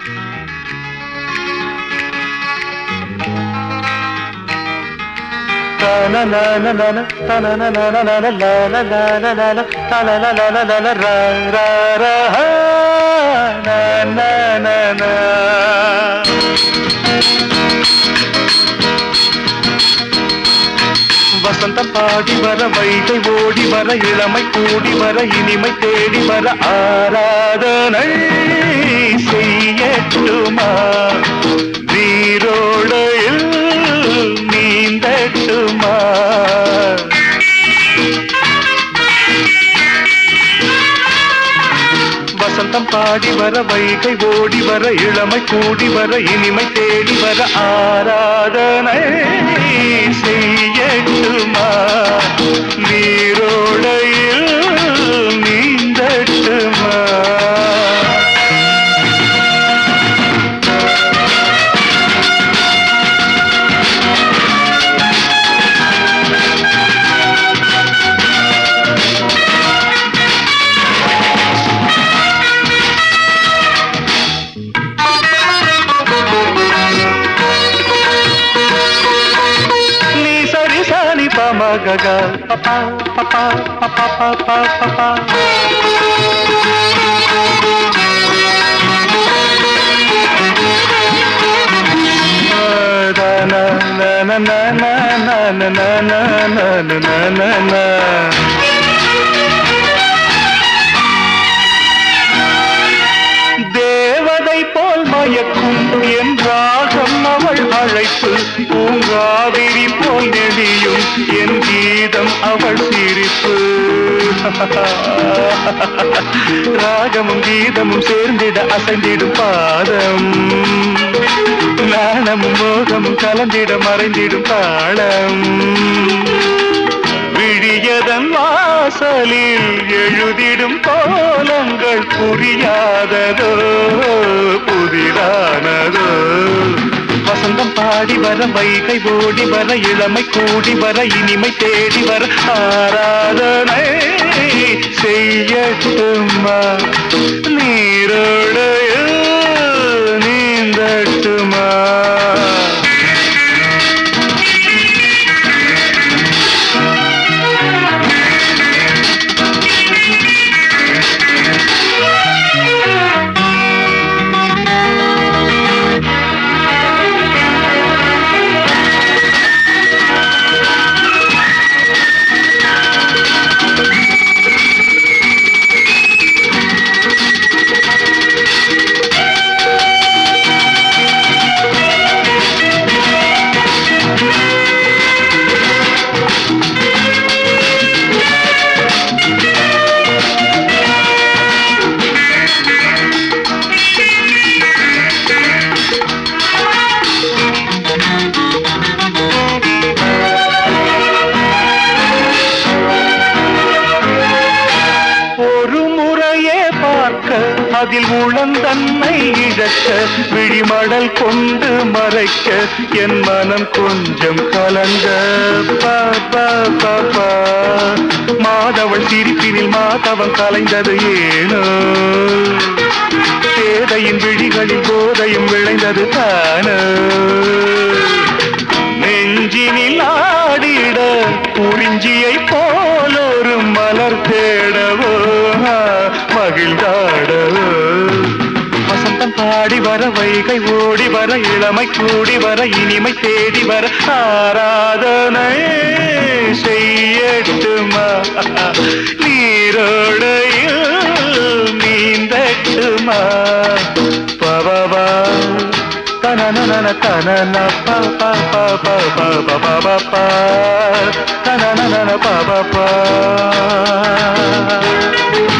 வசந்தம் பாடி வர வைகை ஓடி வர இளமை கூடி வர இனிமை தேடி வர ஆராதனை செய்யட்டுமா நீரோடையில் நீந்தட்டுமா வசந்தம் பாடி வர வைகை ஓடி வர இளமை கூடி வர இனிமை தேடி வர ஆராதனை செய்யட்டுமா நீரோடையில் நீந்தட்டுமா நீ சரி சாணி பமகக பப்பா பப்பா பப்பா பப்பா பப்பா தேவதை போல் மயக்கும் என் ராகம் அவள் அழைப்பு பூங்காவிரி போல் நெடியும் என் கீதம் அவள் சிரிப்பு ராகமும் கீதமும் சேர்ந்திட அசைந்திடும் பாதம் நாணமும் மோகமும் கலந்திட மறைந்திடும் தாளம் விழியதன் வாசலில் எழுதிடும் கோலங்கள் புரியாததோ புதிரானதோ வசந்தம் பாடி வர வைகை ஓடி வர இளமை கூடி வர இனிமை தேடி வர ஆராதனை செய்யட்டுமா நீரோடையில் நீந்தட்டுமா ஒரு முறையே பார்க்க அதில் உளந்தன்னை இழக்க விழிமடல் கொண்டு மறைக்க என் மனம் கொஞ்சம் கலங்க பா, பா, பா, பா. மாதவள் சிரிப்பினில் மாதவன் கலைந்தது ஏனோ பேதையின் விழிகளில் போதையும் விளைந்தது தானோ நெஞ்சினில் ஆடிட குறிஞ்சியை போலொரு மலர் தேடவோ மகிழ்ந்தாடவோ வசந்தம் பாடி வர வைகை ஓடி வர இளமை கூடி வர இனிமை தேடி வர ஆராதனை செய்யட்டுமா நீரோடையில் நீந்தட்டுமா பவா தனனன தனன ப ப ப ப ப ப ப ப ப தனனன ப ப ப